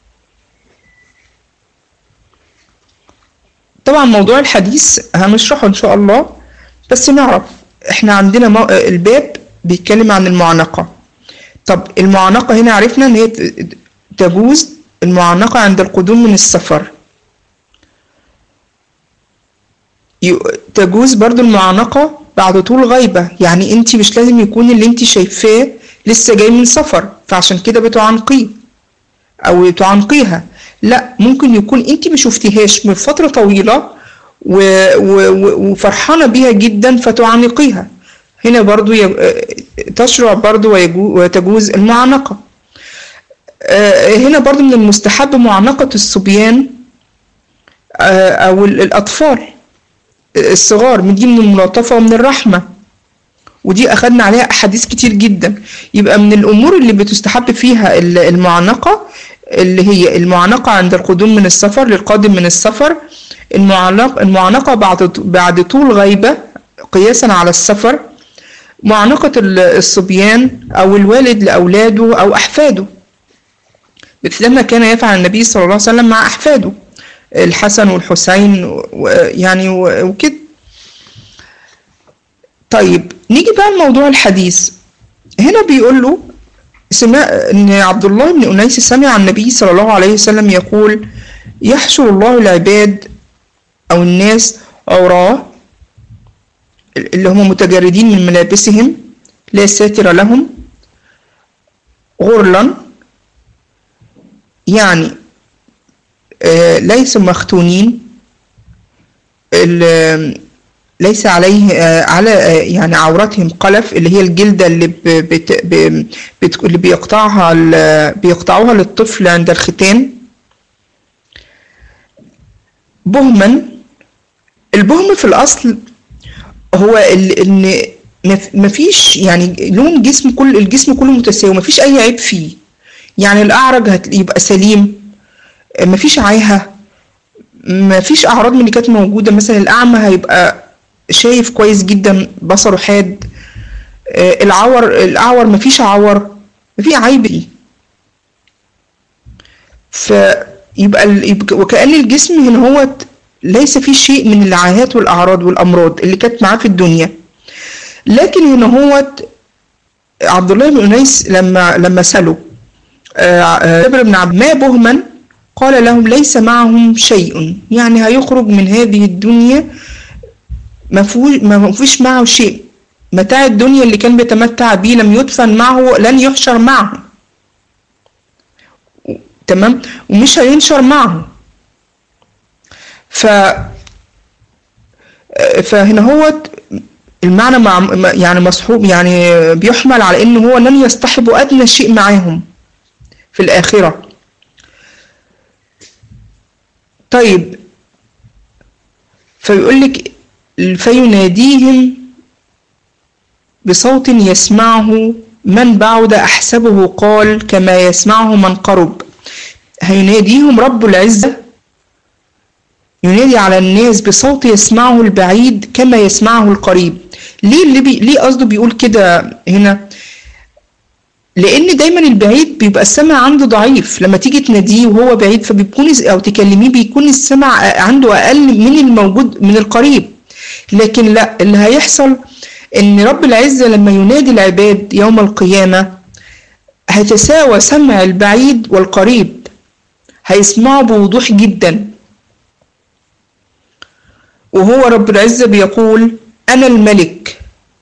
طبعا موضوع الحديث هنشرحه ان شاء الله بس نعرف احنا عندنا مو... الباب بيتكلم عن المعانقة طب المعانقة هنا عرفنا ان هي تجوز المعانقة عند القدوم من السفر تجوز برضو المعانقة بعد طول غيبة يعني انت مش لازم يكون اللي انت شايفاه لسه جاي من سفر فعشان كده بتعانقيه او تعانقيها لا ممكن يكون انت ما شفتيهاش من فتره طويله و... و... وفرحانه بيها جدا فتعانقيها هنا برضو ي... تشرع برضو ويجو... وتجوز المعانقه هنا برضو من المستحب معانقه الصبيان او الاطفال الصغار من دي من الملاطفه ومن الرحمه ودي اخدنا عليها احاديث كتير جدا يبقى من الامور اللي بتستحب فيها المعانقه اللي هي المعانقة عند القدوم من السفر للقادم من السفر المعانقة, المعانقة بعد بعد طول غيبة قياسا على السفر معانقة الصبيان أو الوالد لأولاده أو أحفاده مثل ما كان يفعل النبي صلى الله عليه وسلم مع أحفاده الحسن والحسين يعني وكده طيب نيجي بقى لموضوع الحديث هنا بيقول له سمع ان عبد الله بن انيس سمع النبي صلى الله عليه وسلم يقول يحشر الله العباد او الناس عراه اللي هم متجردين من ملابسهم لا ساتر لهم غرلا يعني آه ليسوا مختونين ليس عليه على يعني عورتهم قلف اللي هي الجلدة اللي بت بت اللي بيقطعها بيقطعوها للطفل عند الختان بهما البهم في الأصل هو ال- ان مف- مفيش يعني لون جسم كل الجسم كله متساوي مفيش اي عيب فيه يعني الاعرج هت- يبقى سليم مفيش عاهه مفيش اعراض من اللي كانت موجوده مثلا الاعمى هيبقى شايف كويس جدا بصره حاد آه، العور الاعور مفيش عور مفيش عيب فيه فيبقى ال- يبقى- وكأن الجسم هنا هو ليس فيه شيء من العاهات والأعراض والأمراض اللي كانت معاه في الدنيا لكن هنا هو عبد الله بن أنيس لما لما سأله آه، آه، جابر بن عبد ما بهما قال لهم ليس معهم شيء يعني هيخرج من هذه الدنيا ما فيهوش- ما فيش معه شيء متاع الدنيا اللي كان بيتمتع به لم يدفن معه لن يحشر معه تمام ومش هينشر معه ف فهنا هو المعنى مع يعني مصحوب يعني بيحمل على انه هو لن يصطحب ادنى شيء معاهم في الاخره طيب فيقول لك فيناديهم بصوت يسمعه من بعد احسبه قال كما يسمعه من قرب هيناديهم رب العزه ينادي على الناس بصوت يسمعه البعيد كما يسمعه القريب ليه اللي بي... ليه قصده بيقول كده هنا لان دايما البعيد بيبقى السمع عنده ضعيف لما تيجي تناديه وهو بعيد فبيكون او تكلميه بيكون السمع عنده اقل من الموجود من القريب لكن لا اللي هيحصل ان رب العزه لما ينادي العباد يوم القيامه هيتساوى سمع البعيد والقريب هيسمعوا بوضوح جدا وهو رب العزة بيقول أنا الملك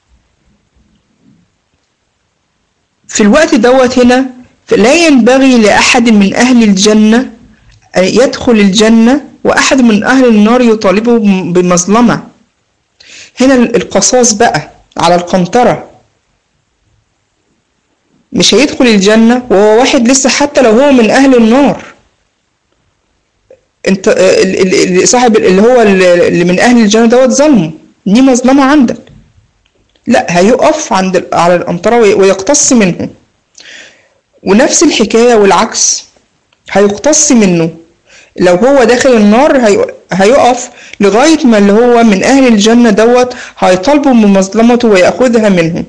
في الوقت دوت هنا لا ينبغي لأحد من أهل الجنة أن يدخل الجنة وأحد من أهل النار يطالبه بمظلمة هنا القصاص بقى على القنطرة مش هيدخل الجنة وهو واحد لسه حتى لو هو من أهل النار انت ال- ال- صاحب اللي هو اللي من اهل الجنه دوت ظلمه دي مظلمه عندك لا هيقف عند ال- على القنطره وي- ويقتص منه ونفس الحكايه والعكس هيقتص منه لو هو داخل النار هي- هيقف لغايه ما اللي هو من اهل الجنه دوت هيطالبه بمظلمته وياخذها منه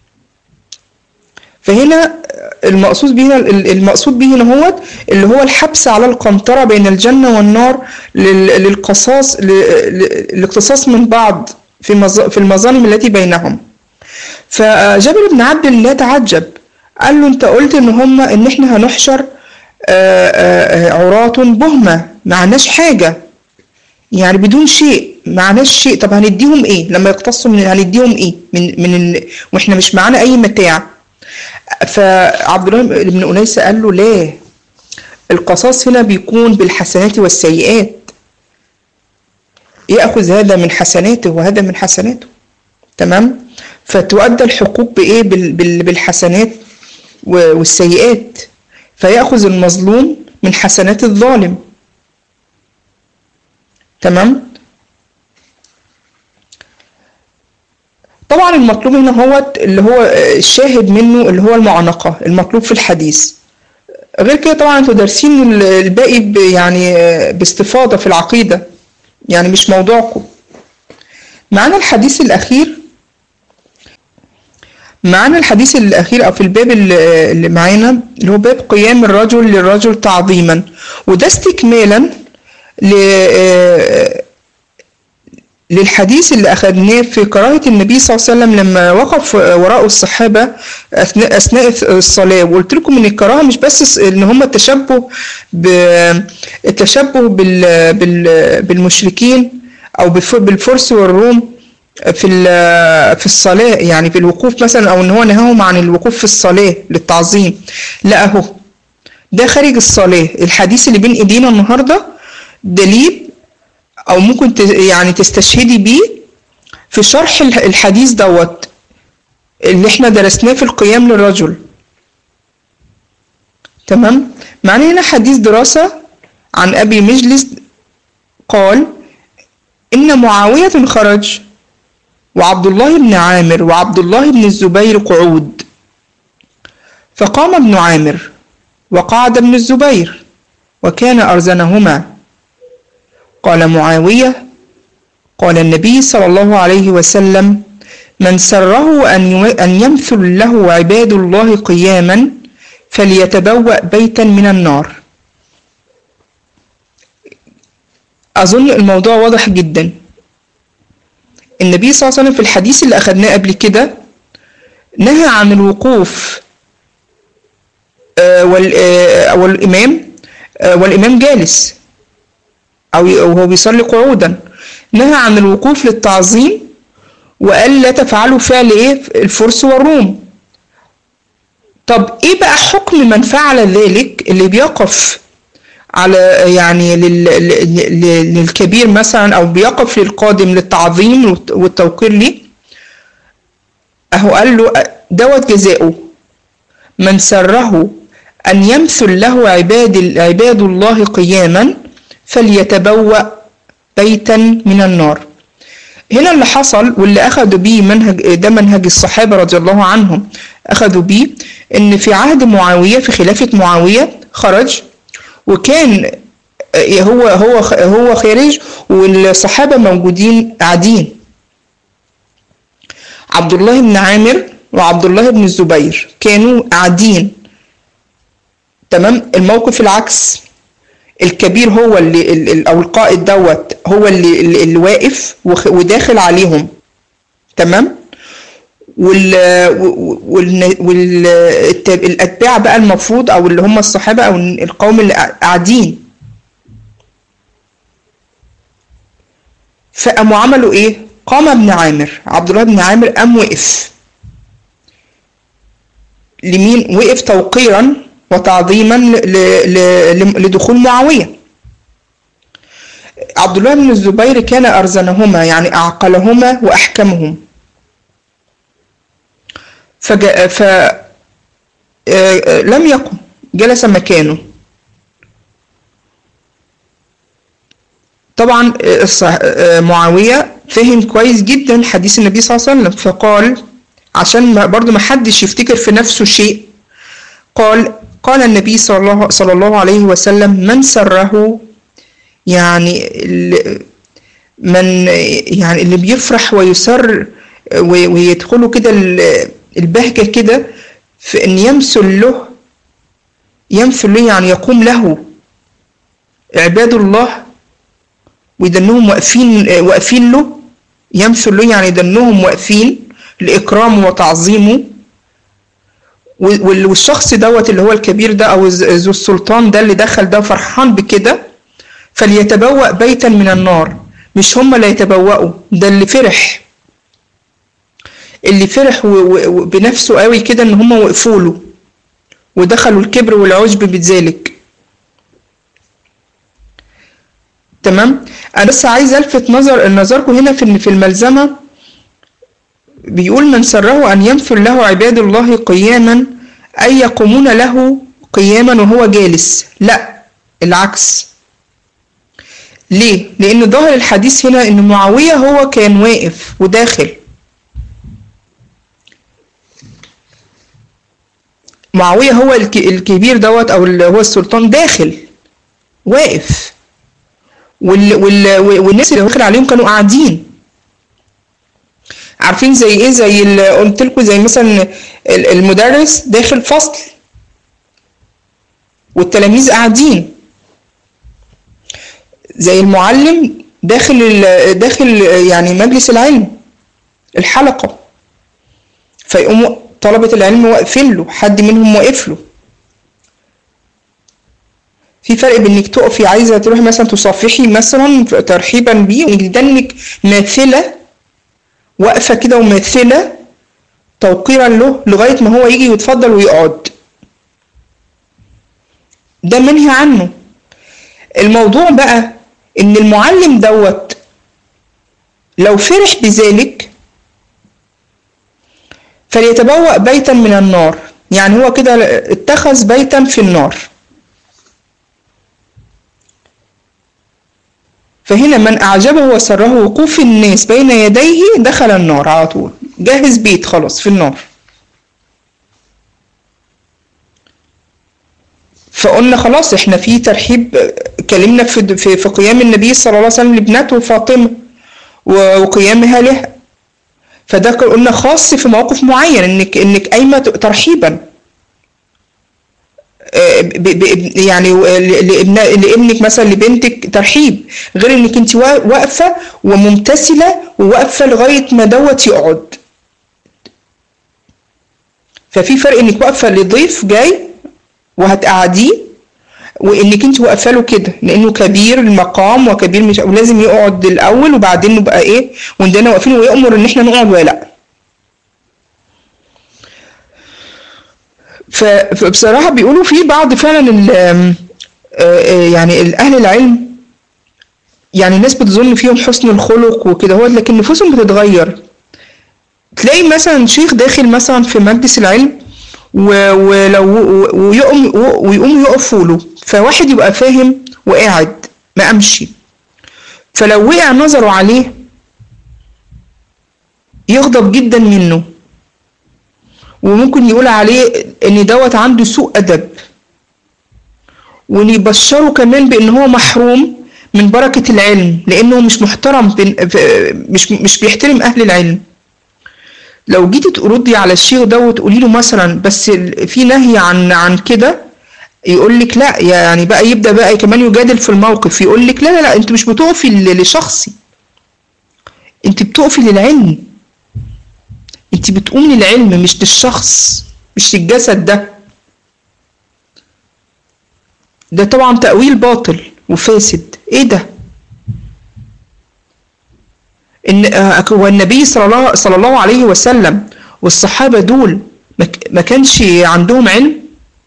فهنا المقصود به المقصود به هنا هو اللي هو الحبس على القنطرة بين الجنة والنار لل- للقصاص ل- ل- الاقتصاص من بعض في مظ- في المظالم التي بينهم فجابر بن عبد الله تعجب قال له انت قلت ان هم ان احنا هنحشر آه، آه، آه، عراة بهمة معناش حاجة يعني بدون شيء معناش شيء طب هنديهم ايه لما يقتصوا من هنديهم ايه من من ال... واحنا مش معانا اي متاع فعبد الله بن أنيس قال له لا القصاص هنا بيكون بالحسنات والسيئات يأخذ هذا من حسناته وهذا من حسناته تمام فتؤدى الحقوق بإيه بال- بال- بالحسنات و- والسيئات فيأخذ المظلوم من حسنات الظالم تمام طبعا المطلوب هنا هو اللي هو الشاهد منه اللي هو المعانقة المطلوب في الحديث غير كده طبعا انتوا دارسين ال- الباقي ب- يعني باستفاضة في العقيدة يعني مش موضوعكم معانا الحديث الأخير معانا الحديث الأخير أو في الباب اللي اللي معانا اللي هو باب قيام الرجل للرجل تعظيما وده استكمالا ل للحديث اللي أخذناه في كراهة النبي صلى الله عليه وسلم لما وقف وراءه الصحابة أثناء أثناء الصلاة وقلت لكم إن الكراهة مش بس إن هم التشبه ب التشبه بال بال بالمشركين أو بالف- بالفرس والروم في ال- في الصلاة يعني في الوقوف مثلا أو إن هو نهاهم عن الوقوف في الصلاة للتعظيم لا أهو ده خارج الصلاة الحديث اللي بين إيدينا النهاردة دليل او ممكن ت- يعني تستشهدي بيه في شرح الح- الحديث دوت اللي احنا درسناه في القيام للرجل تمام معنا هنا حديث دراسة عن أبي مجلس قال إن معاوية خرج وعبد الله بن عامر وعبد الله بن الزبير قعود فقام ابن عامر وقعد ابن الزبير وكان أرزنهما قال معاوية قال النبي صلى الله عليه وسلم من سره أن يمثل له عباد الله قياما فليتبوأ بيتا من النار أظن الموضوع واضح جدا النبي صلى الله عليه وسلم في الحديث اللي أخذناه قبل كده نهى عن الوقوف والإمام والإمام جالس أو وهو بيصلي قعودا نهى عن الوقوف للتعظيم وقال لا تفعلوا فعل ايه الفرس والروم طب ايه بقى حكم من فعل ذلك اللي بيقف على يعني للكبير مثلا او بيقف للقادم للتعظيم والتوقير ليه اهو قال له دوت جزاؤه من سره ان يمثل له عباد عباد الله قياما فليتبوأ بيتا من النار هنا اللي حصل واللي أخذوا بيه منهج ده منهج الصحابة رضي الله عنهم أخذوا بيه إن في عهد معاوية في خلافة معاوية خرج وكان هو هو هو خارج والصحابة موجودين قاعدين عبد الله بن عامر وعبد الله بن الزبير كانوا قاعدين تمام الموقف العكس الكبير هو اللي او القائد دوت هو اللي اللي, اللي واقف وداخل عليهم تمام وال وال والاتباع بقى المفروض او اللي هم الصحابه او القوم اللي قاعدين فقاموا عملوا ايه قام ابن عامر عبد الله بن عامر قام وقف لمين وقف توقيرا وتعظيما لدخول معاوية عبد الله بن الزبير كان أرزنهما يعني أعقلهما وأحكمهم فجاء ف لم يقم جلس مكانه طبعا معاوية فهم كويس جدا حديث النبي صلى الله عليه وسلم فقال عشان برضو ما حدش يفتكر في نفسه شيء قال قال النبي صلى الله, صلى الله عليه وسلم من سره يعني من يعني اللي بيفرح ويسر ويدخله كده البهجة كده في ان يمثل له يمثل له يعني يقوم له عباد الله ويدنهم واقفين واقفين له يمثل له يعني يدنهم واقفين لإكرامه وتعظيمه والشخص دوت اللي هو الكبير ده او ذو السلطان ده اللي دخل ده فرحان بكده فليتبوأ بيتا من النار مش هم اللي يتبوأوا ده اللي فرح اللي فرح بنفسه قوي كده ان هم وقفوا له ودخلوا الكبر والعجب بذلك تمام انا بس عايز الفت نظر نظركم هنا في في الملزمه بيقول من سره أن يمثل له عباد الله قياما أي يقومون له قياما وهو جالس لا العكس ليه؟ لأن ظاهر الحديث هنا أن معاوية هو كان واقف وداخل معاوية هو الكبير دوت أو هو السلطان داخل واقف وال وال والناس اللي داخل عليهم كانوا قاعدين عارفين زي ايه زي اللي قلت لكم زي مثلا المدرس داخل فصل والتلاميذ قاعدين زي المعلم داخل داخل يعني مجلس العلم الحلقه فيقوموا طلبة العلم واقفين له حد منهم واقف له في فرق بين انك تقفي عايزه تروحي مثلا تصافحي مثلا ترحيبا بيه وده انك ماثله واقفه كده وماثله توقيرا له لغايه ما هو يجي يتفضل ويقعد ده منهي عنه الموضوع بقى ان المعلم دوت لو فرح بذلك فليتبوأ بيتا من النار يعني هو كده اتخذ بيتا في النار فهنا من أعجبه وسره وقوف الناس بين يديه دخل النار على طول جهز بيت خلاص في النار فقلنا خلاص احنا في ترحيب اتكلمنا في في في قيام النبي صلى الله عليه وسلم لابنته فاطمه وقيامها لها فده قلنا خاص في موقف معين انك انك قايمه ترحيبا يعني لابنك مثلا لبنتك ترحيب غير انك انت واقفه وممتثله وواقفه لغايه ما دوت يقعد ففي فرق انك واقفه لضيف جاي وهتقعديه وانك انت واقفه له كده لانه كبير المقام وكبير مش ولازم يقعد الاول وبعدين نبقى ايه وندنا واقفين ويامر ان احنا نقعد ولا لا فبصراحه بيقولوا في بعض فعلا يعني اهل العلم يعني الناس بتظن فيهم حسن الخلق وكده هو لكن نفوسهم بتتغير تلاقي مثلا شيخ داخل مثلا في مجلس العلم ولو ويقوم ويقوم يقفوا له فواحد يبقى فاهم وقاعد ما قامش فلو وقع نظره عليه يغضب جدا منه وممكن يقول عليه ان دوت عنده سوء ادب وان يبشره كمان بان هو محروم من بركة العلم لانه مش محترم مش مش بيحترم اهل العلم لو جيتي تردي على الشيخ ده وتقولي له مثلا بس في نهي عن عن كده يقول لك لا يعني بقى يبدا بقى كمان يجادل في الموقف يقول لك لا لا لا انت مش بتقفي لشخصي انت بتقفي للعلم انت بتقومي للعلم مش للشخص مش للجسد ده ده طبعا تأويل باطل وفاسد ايه ده ان هو النبي صلى الله صلى الله عليه وسلم والصحابه دول ما كانش عندهم علم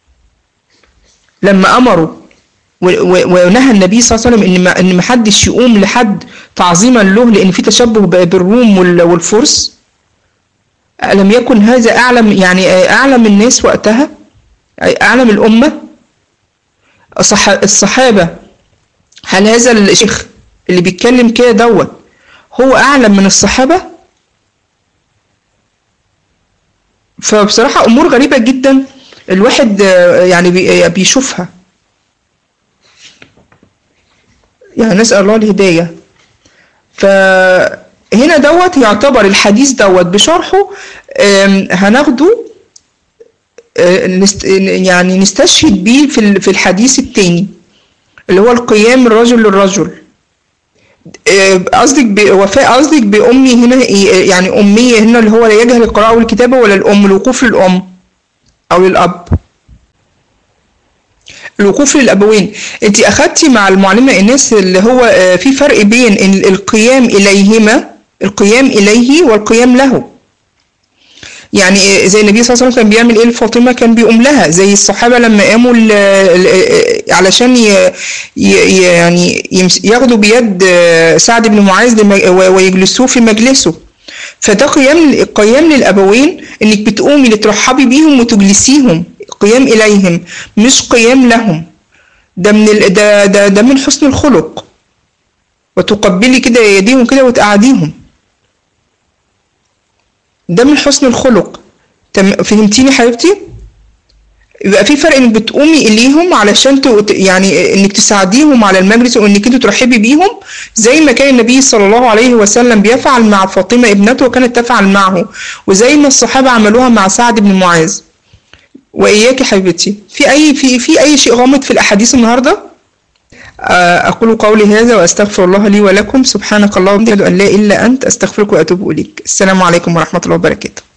لما امروا ونهى النبي صلى الله عليه وسلم ان ما ان ما حدش يقوم لحد تعظيما له لان في تشبه بالروم والفرس لم يكن هذا اعلم يعني اعلم الناس وقتها اعلم الامه الصحابه هل هذا الشيخ اللي بيتكلم كده دوت هو أعلم من الصحابة فبصراحة أمور غريبة جدا الواحد يعني بيشوفها يعني نسأل الله الهداية فهنا دوت يعتبر الحديث دوت بشرحه هناخده يعني نستشهد بيه في الحديث التاني اللي هو القيام الرجل للرجل قصدك وفاء قصدك بأمي هنا يعني أمية هنا اللي هو لا يجهل القراءة والكتابة ولا الأم الوقوف للأم أو للأب الوقوف للأبوين أنت أخدتي مع المعلمة إناس اللي هو في فرق بين القيام إليهما القيام إليه والقيام له يعني زي النبي صلى الله عليه وسلم كان بيعمل ايه لفاطمه كان بيقوم لها زي الصحابه لما قاموا علشان يعني ياخدوا بيد سعد بن معاذ ويجلسوه في مجلسه فده قيام قيام للابوين انك بتقومي لترحبي بيهم وتجلسيهم قيام اليهم مش قيام لهم ده من ده ده, ده من حسن الخلق وتقبلي كده يديهم كده وتقعديهم ده من حسن الخلق فهمتيني حبيبتي يبقى في فرق انك بتقومي اليهم علشان يعني انك تساعديهم على المجلس وانك انتوا ترحبي بيهم زي ما كان النبي صلى الله عليه وسلم بيفعل مع فاطمه ابنته وكانت تفعل معه وزي ما الصحابه عملوها مع سعد بن معاذ واياك حبيبتي في اي في في اي شيء غامض في الاحاديث النهارده أقول قولي هذا وأستغفر الله لي ولكم سبحانك اللهم وبحمدك أن لا إلا أنت أستغفرك وأتوب إليك السلام عليكم ورحمة الله وبركاته